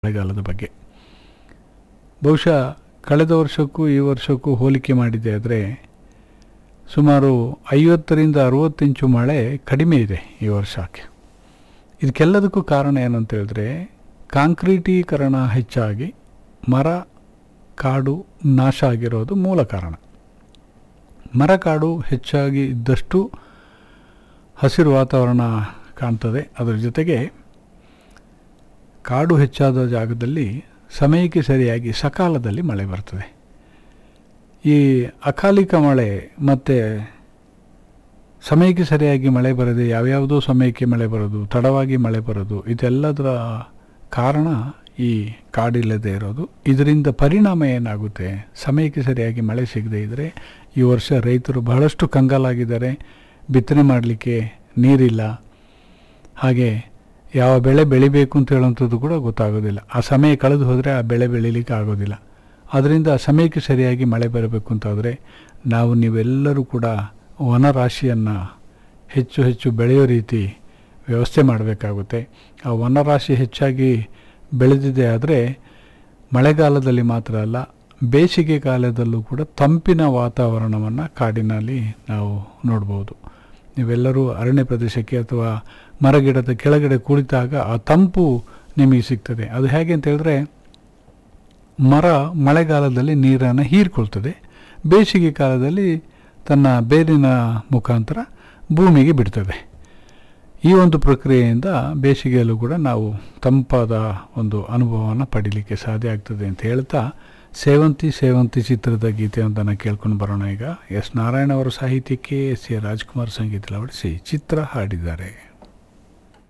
ಮಳೆಗಾಲದ ಬಗ್ಗೆ ಬಹುಶಃ ಕಳೆದ ವರ್ಷಕ್ಕೂ ಈ ವರ್ಷಕ್ಕೂ ಹೋಲಿಕೆ ಮಾಡಿದೆ ಆದರೆ ಸುಮಾರು ಐವತ್ತರಿಂದ ಅರುವತ್ತು ಇಂಚು ಮಳೆ ಕಡಿಮೆ ಇದೆ ಈ ವರ್ಷಕ್ಕೆ ಇದಕ್ಕೆಲ್ಲದಕ್ಕೂ ಕಾರಣ ಏನಂತ ಹೇಳಿದ್ರೆ ಕಾಂಕ್ರೀಟೀಕರಣ ಹೆಚ್ಚಾಗಿ ಮರ ಕಾಡು ನಾಶ ಆಗಿರೋದು ಮೂಲ ಕಾರಣ ಮರ ಕಾಡು ಹೆಚ್ಚಾಗಿ ಇದ್ದಷ್ಟು ಹಸಿರು ವಾತಾವರಣ ಕಾಣ್ತದೆ ಅದರ ಜೊತೆಗೆ ಕಾಡು ಹೆಚ್ಚಾದ ಜಾಗದಲ್ಲಿ ಸಮಯಕ್ಕೆ ಸರಿಯಾಗಿ ಸಕಾಲದಲ್ಲಿ ಮಳೆ ಬರ್ತದೆ ಈ ಅಕಾಲಿಕ ಮಳೆ ಮತ್ತು ಸಮಯಕ್ಕೆ ಸರಿಯಾಗಿ ಮಳೆ ಬರದೆ ಯಾವ್ಯಾವುದೋ ಸಮಯಕ್ಕೆ ಮಳೆ ಬರೋದು ತಡವಾಗಿ ಮಳೆ ಬರೋದು ಇದೆಲ್ಲದರ ಕಾರಣ ಈ ಕಾಡಿಲ್ಲದೆ ಇರೋದು ಇದರಿಂದ ಪರಿಣಾಮ ಏನಾಗುತ್ತೆ ಸಮಯಕ್ಕೆ ಸರಿಯಾಗಿ ಮಳೆ ಸಿಗದೇ ಇದ್ದರೆ ಈ ವರ್ಷ ರೈತರು ಬಹಳಷ್ಟು ಕಂಗಾಲಾಗಿದ್ದಾರೆ ಬಿತ್ತನೆ ಮಾಡಲಿಕ್ಕೆ ನೀರಿಲ್ಲ ಹಾಗೆ ಯಾವ ಬೆಳೆ ಬೆಳಿಬೇಕು ಅಂತ ಹೇಳುವಂಥದ್ದು ಕೂಡ ಗೊತ್ತಾಗೋದಿಲ್ಲ ಆ ಸಮಯ ಕಳೆದು ಹೋದರೆ ಆ ಬೆಳೆ ಬೆಳೀಲಿಕ್ಕೆ ಆಗೋದಿಲ್ಲ ಅದರಿಂದ ಆ ಸಮಯಕ್ಕೆ ಸರಿಯಾಗಿ ಮಳೆ ಬರಬೇಕು ಅಂತಾದರೆ ನಾವು ನೀವೆಲ್ಲರೂ ಕೂಡ ವನರಾಶಿಯನ್ನು ಹೆಚ್ಚು ಹೆಚ್ಚು ಬೆಳೆಯೋ ರೀತಿ ವ್ಯವಸ್ಥೆ ಮಾಡಬೇಕಾಗುತ್ತೆ ಆ ವನರಾಶಿ ಹೆಚ್ಚಾಗಿ ಬೆಳೆದಿದೆ ಆದರೆ ಮಳೆಗಾಲದಲ್ಲಿ ಮಾತ್ರ ಅಲ್ಲ ಬೇಸಿಗೆ ಕಾಲದಲ್ಲೂ ಕೂಡ ತಂಪಿನ ವಾತಾವರಣವನ್ನು ಕಾಡಿನಲ್ಲಿ ನಾವು ನೋಡ್ಬೋದು ನೀವೆಲ್ಲರೂ ಅರಣ್ಯ ಪ್ರದೇಶಕ್ಕೆ ಅಥವಾ ಮರಗಿಡದ ಕೆಳಗಡೆ ಕುಳಿತಾಗ ಆ ತಂಪು ನಿಮಗೆ ಸಿಗ್ತದೆ ಅದು ಹೇಗೆ ಅಂತ ಹೇಳಿದ್ರೆ ಮರ ಮಳೆಗಾಲದಲ್ಲಿ ನೀರನ್ನು ಹೀರ್ಕೊಳ್ತದೆ ಬೇಸಿಗೆ ಕಾಲದಲ್ಲಿ ತನ್ನ ಬೇರಿನ ಮುಖಾಂತರ ಭೂಮಿಗೆ ಬಿಡ್ತದೆ ಈ ಒಂದು ಪ್ರಕ್ರಿಯೆಯಿಂದ ಬೇಸಿಗೆಯಲ್ಲೂ ಕೂಡ ನಾವು ತಂಪಾದ ಒಂದು ಅನುಭವವನ್ನು ಪಡೀಲಿಕ್ಕೆ ಸಾಧ್ಯ ಆಗ್ತದೆ ಅಂತ ಹೇಳ್ತಾ ಸೇವಂತಿ ಸೇವಂತಿ ಚಿತ್ರದ ಗೀತೆಯೊಂದನ್ನು ಕೇಳ್ಕೊಂಡು ಬರೋಣ ಈಗ ಎಸ್ ನಾರಾಯಣ ಅವರ ಸಾಹಿತ್ಯಕ್ಕೆ ಎಸ್ ಎ ರಾಜ್ಕುಮಾರ್ ಸಂಗೀತ ಅಳವಡಿಸಿ ಚಿತ್ರ ಹಾಡಿದ್ದಾರೆ